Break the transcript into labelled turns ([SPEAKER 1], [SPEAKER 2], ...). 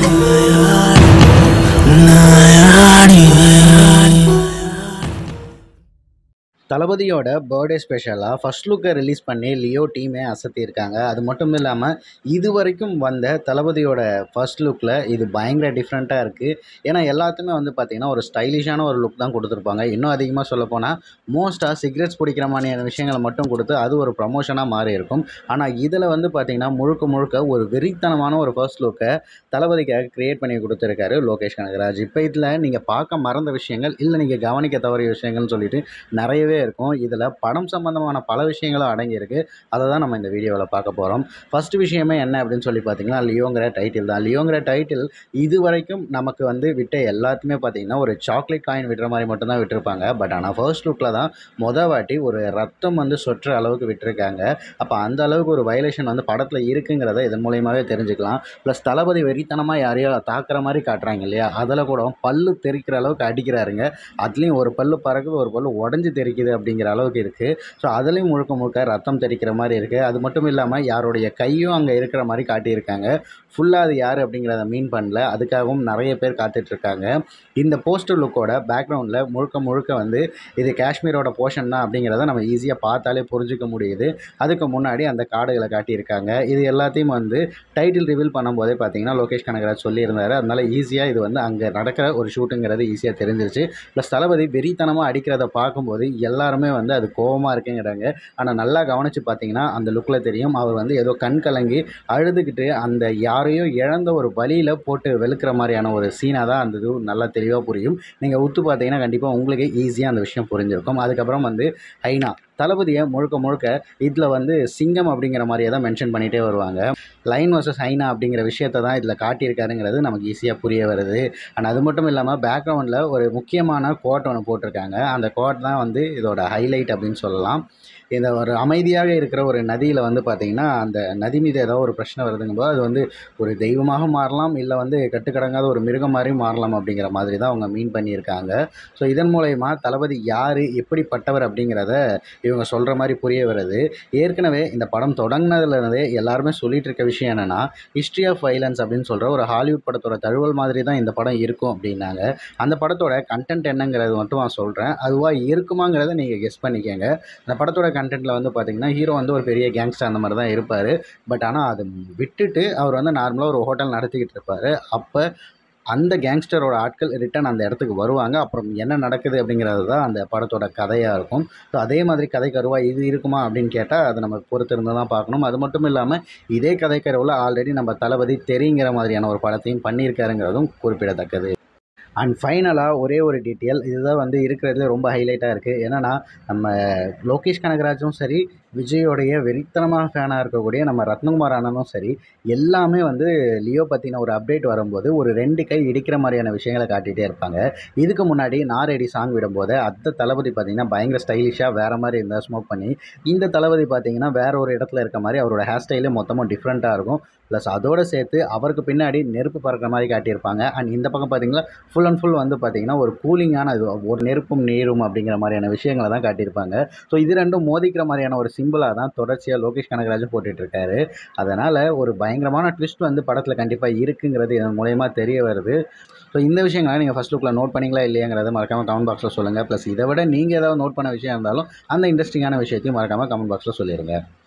[SPEAKER 1] தளபதியோட பர்த்டே ஸ்பெஷலாக ஃபர்ஸ்ட் லுக்கை ரிலீஸ் பண்ணி லியோ டீமே அசத்தியிருக்காங்க அது மட்டும் இல்லாமல் இது வரைக்கும் வந்த தளபதியோட ஃபர்ஸ்ட் லுக்கில் இது பயங்கர டிஃப்ரெண்ட்டாக இருக்குது ஏன்னா எல்லாத்துமே வந்து பார்த்திங்கன்னா ஒரு ஸ்டைலிஷான ஒரு லுக் தான் கொடுத்துருப்பாங்க இன்னும் அதிகமாக சொல்ல போனால் மோஸ்ட்டாக சிகரெட்ஸ் பிடிக்கிற மாதிரியான விஷயங்களை மட்டும் கொடுத்து அது ஒரு ப்ரமோஷனாக மாறி இருக்கும் ஆனால் இதில் வந்து பார்த்திங்கன்னா முழுக்க முழுக்க ஒரு வெறித்தனமான ஒரு ஃபர்ஸ்ட் லுக்கை தளபதிக்காக க்ரியேட் பண்ணி கொடுத்துருக்காரு லோகேஷ் கனகராஜ் இப்போ இதில் நீங்கள் பார்க்க மறந்த விஷயங்கள் இல்லை நீங்கள் கவனிக்க தவறிய விஷயங்கள்னு சொல்லிட்டு நிறையவே இருக்கும் இதில் படம் சம்மந்தமான பல விஷயங்களும் அடங்கியிருக்கு அதை தான் நம்ம இந்த வீடியோவில் பார்க்க போகிறோம் ஃபர்ஸ்ட் விஷயமே என்ன அப்படின்னு சொல்லி பார்த்தீங்கன்னா லியோங்கிற டைட்டில் தான் லியோங்கிற டைட்டில் இது வரைக்கும் நமக்கு வந்து விட்ட எல்லாத்துமே பார்த்தீங்கன்னா ஒரு சாக்லேட் காயின் விடுற மாதிரி மட்டும்தான் விட்டுருப்பாங்க பட் ஆனால் ஃபர்ஸ்ட் லுக்கில் தான் மொதல் வாட்டி ஒரு ரத்தம் வந்து சொற்ற அளவுக்கு விட்டுருக்காங்க அப்போ அந்த அளவுக்கு ஒரு வயலேஷன் வந்து படத்தில் இருக்குங்கிறத இதன் மூலியமாகவே தெரிஞ்சுக்கலாம் ப்ளஸ் தளபதி வெறித்தனமாக யாரையோ தாக்குற மாதிரி காட்டுறாங்க இல்லையா அதில் கூட பல்லு தெறிக்கிற அளவுக்கு அடிக்கிறாருங்க அதுலேயும் ஒரு பல்லு பறக்குது ஒரு பல்லு உடஞ்சி தெரிக்குது அப்படிங்கிற அளவுக்கு இருக்குது ஸோ அதுலேயும் முழுக்க முழுக்க ரத்தம் தெறிக்கிற மாதிரி இருக்குது அது மட்டும் இல்லாமல் யாருடைய கையும் அங்கே இருக்கிற மாதிரி காட்டியிருக்காங்க ஃபுல்லாக அது யார் அப்படிங்கிறத மீன் பண்ணல அதுக்காகவும் நிறைய பேர் காத்துட்ருக்காங்க இந்த போஸ்டர் லுக்கோட பேக்ரவுண்டில் முழுக்க முழுக்க வந்து இது காஷ்மீரோட போர்ஷன் தான் அப்படிங்கிறத நம்ம ஈஸியாக பார்த்தாலே புரிஞ்சுக்க முடியுது அதுக்கு முன்னாடி அந்த காடுகளை காட்டியிருக்காங்க இது எல்லாத்தையும் வந்து டைட்டில் ரிவீல் பண்ணும்போதே பார்த்தீங்கன்னா லோகேஷ் கனகராஜ் சொல்லியிருந்தாரு அதனால ஈஸியாக இது வந்து அங்கே நடக்கிற ஒரு ஷூட்டுங்கிறது ஈஸியாக தெரிஞ்சிருச்சு ப்ளஸ் தளபதி வெறித்தனமாக அடிக்கிறத பார்க்கும்போது எல்லாருமே வந்து அது கோவமாக இருக்குங்கிறாங்க ஆனால் நல்லா கவனித்து பார்த்தீங்கன்னா அந்த லுக்கில் தெரியும் அவர் வந்து ஏதோ கண் கலங்கி அழுதுகிட்டு அந்த யாரையோ இழந்த ஒரு வழியில் போட்டு வெளுக்கிற மாதிரியான ஒரு சீனாக தான் அந்த இது நல்லா தெளிவாக புரியும் நீங்கள் உத்து பார்த்தீங்கன்னா கண்டிப்பாக உங்களுக்கு ஈஸியாக அந்த விஷயம் புரிஞ்சிருக்கும் அதுக்கப்புறம் வந்து ஹைனா தளபதியை முழுக்க முழுக்க இதில் வந்து சிங்கம் அப்படிங்கிற மாதிரியே தான் மென்ஷன் பண்ணிகிட்டே வருவாங்க லைன் வர்சஸ் ஹைனா அப்படிங்கிற விஷயத்தை தான் இதில் காட்டியிருக்காருங்கிறது நமக்கு ஈஸியாக புரிய வருது அண்ட் அது மட்டும் இல்லாமல் பேக்ரவுண்டில் ஒரு முக்கியமான கோட் ஒன்று போட்டிருக்காங்க அந்த கோட் தான் வந்து இதோட ஹைலைட் அப்படின்னு சொல்லலாம் இந்த ஒரு அமைதியாக இருக்கிற ஒரு நதியில் வந்து பார்த்திங்கன்னா அந்த நதி மீது ஏதோ ஒரு பிரச்சனை வருதுங்கும்போது அது வந்து ஒரு தெய்வமாக மாறலாம் இல்லை வந்து கட்டுக்கடங்காத ஒரு மிருகம் மாதிரி மாறலாம் அப்படிங்கிற மாதிரி தான் அவங்க மீன் பண்ணியிருக்காங்க ஸோ இதன் மூலயமா தளபதி யார் எப்படிப்பட்டவர் அப்படிங்கிறத இவங்க சொல்கிற மாதிரி புரிய வருது ஏற்கனவே இந்த படம் தொடங்கினதுலேருந்தே எல்லாருமே சொல்லிட்டு இருக்க விஷயம் என்னென்னா ஹிஸ்ட்ரி ஆஃப் வைலன்ஸ் அப்படின்னு சொல்கிற ஒரு ஹாலிவுட் படத்தோட தழுவல் மாதிரி தான் இந்த படம் இருக்கும் அப்படின்னாங்க அந்த படத்தோட கண்டென்ட் என்னங்கிறது மட்டும் நான் சொல்கிறேன் அதுவாக இருக்குமாங்கிறத நீங்கள் கெஸ் பண்ணிக்கோங்க அந்த படத்தோட கண்டென்ட்டில் வந்து பார்த்தீங்கன்னா ஹீரோ வந்து ஒரு பெரிய கேங்ஸ்டர் அந்த மாதிரி தான் இருப்பார் பட் ஆனால் அதை விட்டுட்டு அவர் வந்து நார்மலாக ஒரு ஹோட்டல் நடத்திக்கிட்டு இருப்பார் அப்போ அந்த கேங்ஸ்டரோட ஆட்கள் ரிட்டன் அந்த இடத்துக்கு வருவாங்க அப்புறம் என்ன நடக்குது அப்படிங்கிறது தான் அந்த படத்தோட கதையாக இருக்கும் ஸோ அதே மாதிரி கதை கருவா இது இருக்குமா அப்படின்னு கேட்டால் அதை நம்ம பொறுத்திருந்து தான் பார்க்கணும் அது மட்டும் இல்லாமல் இதே கதை கருவில் ஆல்ரெடி நம்ம தளபதி தெரிங்கிற மாதிரியான ஒரு படத்தையும் பண்ணியிருக்காருங்கிறதும் குறிப்பிடத்தக்கது அண்ட் ஃபைனலாக ஒரே ஒரு டீட்டெயில் இதுதான் வந்து இருக்கிறதுல ரொம்ப ஹைலைட்டாக இருக்குது என்னென்னா நம்ம லோகேஷ் கனகராஜும் சரி விஜயோடைய வெறித்தனமாக ஃபேனாக இருக்கக்கூடிய நம்ம ரத்னகுமார் அண்ணனும் சரி எல்லாமே வந்து லியோ பற்றின ஒரு அப்டேட் வரும்போது ஒரு ரெண்டு கை இடிக்கிற மாதிரியான விஷயங்களை காட்டிகிட்டே இருப்பாங்க இதுக்கு முன்னாடி நாரடி சாங் விடும்போது அந்த தளபதி பார்த்திங்கன்னா பயங்கர ஸ்டைலிஷாக வேறு மாதிரி இருந்தால் ஸ்மோக் பண்ணி இந்த தளபதி பார்த்திங்கன்னா வேற ஒரு இடத்துல இருக்க மாதிரி அவரோட ஹேர் ஸ்டைலே மொத்தமாக டிஃப்ரெண்ட்டாக இருக்கும் ப்ளஸ் அதோடு சேர்த்து அவருக்கு பின்னாடி நெருப்பு பறக்கிற மாதிரி காட்டியிருப்பாங்க அண்ட் இந்த பக்கம் பார்த்தீங்கன்னா ஃபுல் அண்ட் ஃபுல் வந்து பார்த்திங்கன்னா ஒரு கூலிங்கான இது ஒரு நெருப்பும் நீரும் அப்படிங்கிற மாதிரியான விஷயங்களை தான் காட்டியிருப்பாங்க ஸோ இது ரெண்டும் மோதிக்கிற மாதிரியான ஒரு சிம்பிளாக தான் தொடர்ச்சியாக லோகேஷ் கனகராஜ் போட்டுட்ருக்காரு அதனால் ஒரு பயங்கரமான ட்விஸ்ட் வந்து படத்தில் கண்டிப்பாக இருக்குங்கிறது இதன் மூலயமா தெரிய வருது ஸோ இந்த விஷயங்களை நீங்கள் ஃபஸ்ட் லுக்கில் நோட் பண்ணிங்களா இல்லையாங்கிறத மறக்காமல் கமெண்ட் பாக்ஸில் சொல்லுங்கள் ப்ளஸ் இதை விட நீங்கள் ஏதாவது நோட் பண்ண விஷயம் இருந்தாலும் அந்த இன்ட்ரெஸ்டிங்கான விஷயத்தையும் மறக்காமல் கமெண்ட் பாக்ஸில் சொல்லிடுங்க